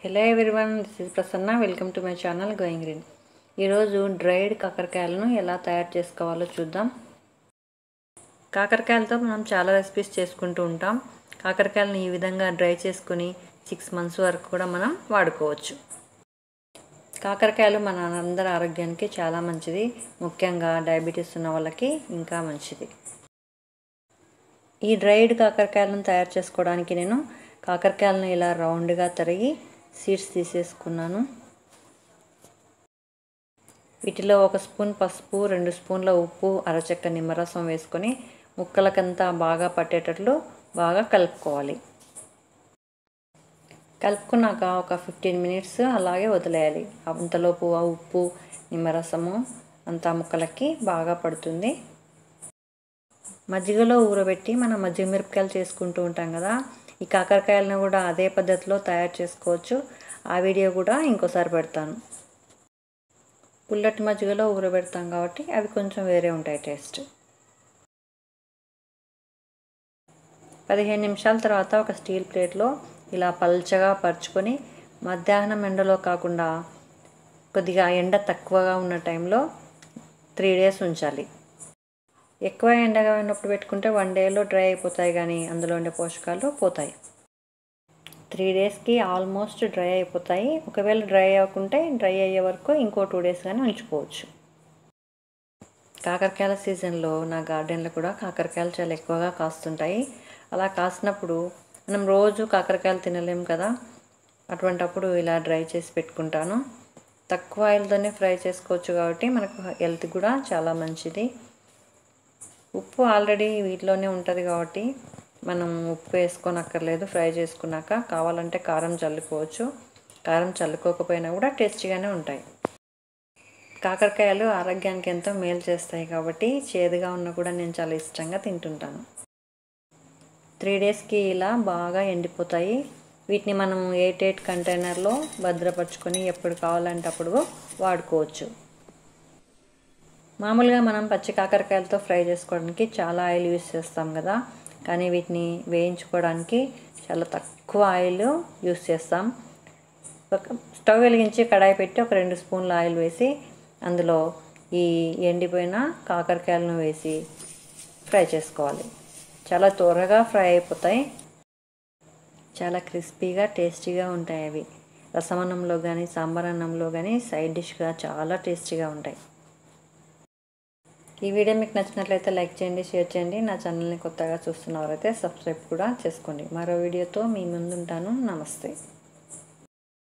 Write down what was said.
hello everyone this is Prasanna welcome to my channel going green ఈరోజు dried కాకరకాయలను ఎలా తయారు చేసుకోవాలో చూద్దాం కాకరకాయలతో మనం చాలా రెసిపీస్ చేసుకుంటూ ఉంటాం కాకరకాయలను ఈ విధంగా డ్రై చేసుకుని సిక్స్ మంత్స్ వరకు కూడా మనం వాడుకోవచ్చు కాకరకాయలు మన అందరి ఆరోగ్యానికి చాలా మంచిది ముఖ్యంగా డయాబెటీస్ ఉన్న వాళ్ళకి ఇంకా మంచిది ఈ డ్రైడ్ కాకరకాయలను తయారు చేసుకోవడానికి నేను కాకరకాయలను ఇలా రౌండ్గా తరిగి సీడ్స్ తీసేసుకున్నాను వీటిలో ఒక స్పూన్ పసుపు రెండు స్పూన్ల ఉప్పు అరచెక్క నిమ్మరసం వేసుకొని ముక్కలకంతా బాగా పట్టేటట్లు బాగా కలుపుకోవాలి కలుపుకున్నాక ఒక ఫిఫ్టీన్ మినిట్స్ అలాగే వదిలేయాలి అంతలోపు ఆ ఉప్పు నిమ్మరసము అంతా ముక్కలకి బాగా పడుతుంది మజ్జిగలో ఊరబెట్టి మనం మజ్జిగ మిరపకాయలు చేసుకుంటూ ఉంటాం కదా ఈ కాకరకాయలను కూడా అదే పద్ధతిలో తయారు చేసుకోవచ్చు ఆ వీడియో కూడా ఇంకోసారి పెడతాను పుల్లటి మజ్జిగలో ఊరబెడతాం కాబట్టి అవి కొంచెం వేరే ఉంటాయి టేస్ట్ పదిహేను నిమిషాల తర్వాత ఒక స్టీల్ ప్లేట్లో ఇలా పల్చగా పరుచుకొని మధ్యాహ్నం ఎండలో కాకుండా కొద్దిగా ఎండ తక్కువగా ఉన్న టైంలో త్రీ డేస్ ఉంచాలి ఎక్కువ ఎండగా ఉన్నప్పుడు పెట్టుకుంటే వన్ డేలో డ్రై అయిపోతాయి కానీ అందులో ఉండే పోషకాలు పోతాయి త్రీ డేస్కి ఆల్మోస్ట్ డ్రై అయిపోతాయి ఒకవేళ డ్రై అవ్వకుంటే డ్రై అయ్యే వరకు ఇంకో టూ డేస్ కానీ ఉంచుకోవచ్చు కాకరకాయల సీజన్లో నా గార్డెన్లో కూడా కాకరకాయలు చాలా ఎక్కువగా కాస్తుంటాయి అలా కాసినప్పుడు మనం రోజు కాకరకాయలు తినలేం కదా అటువంటప్పుడు ఇలా డ్రై చేసి పెట్టుకుంటాను తక్కువ ఆయిల్తోనే ఫ్రై చేసుకోవచ్చు కాబట్టి మనకు హెల్త్ కూడా చాలా మంచిది ఉప్పు ఆల్రెడీ వీటిలోనే ఉంటుంది కాబట్టి మనం ఉప్పు వేసుకోనక్కర్లేదు ఫ్రై చేసుకున్నాక కావాలంటే కారం చల్లుకోవచ్చు కారం చల్లుకోకపోయినా కూడా టేస్టీగానే ఉంటాయి కాకరకాయలు ఆరోగ్యానికి ఎంతో మేలు చేస్తాయి కాబట్టి చేదుగా ఉన్నా కూడా నేను చాలా ఇష్టంగా తింటుంటాను త్రీ డేస్కి ఇలా బాగా ఎండిపోతాయి వీటిని మనం ఎయిట్ ఎయిట్ కంటైనర్లో భద్రపరుచుకొని ఎప్పుడు కావాలంటే అప్పుడు వాడుకోవచ్చు మామూలుగా మనం పచ్చి కాకరకాయలతో ఫ్రై చేసుకోవడానికి చాలా ఆయిల్ యూస్ చేస్తాం కదా కానీ వీటిని వేయించుకోవడానికి చాలా తక్కువ ఆయిల్ యూస్ చేస్తాం ఒక స్టవ్ వెలిగించి కడాయి పెట్టి ఒక రెండు స్పూన్ల ఆయిల్ వేసి అందులో ఈ ఎండిపోయిన కాకరకాయలను వేసి ఫ్రై చేసుకోవాలి చాలా త్వరగా ఫ్రై అయిపోతాయి చాలా క్రిస్పీగా టేస్టీగా ఉంటాయి అవి రసమన్నంలో కానీ సాంబార్ అన్నంలో కానీ సైడ్ డిష్గా చాలా టేస్టీగా ఉంటాయి ఈ వీడియో మీకు నచ్చినట్లయితే లైక్ చేయండి షేర్ చేయండి నా ఛానల్ని కొత్తగా చూస్తున్నవారైతే సబ్స్క్రైబ్ కూడా చేసుకోండి మరో వీడియోతో మీ ముందుంటాను నమస్తే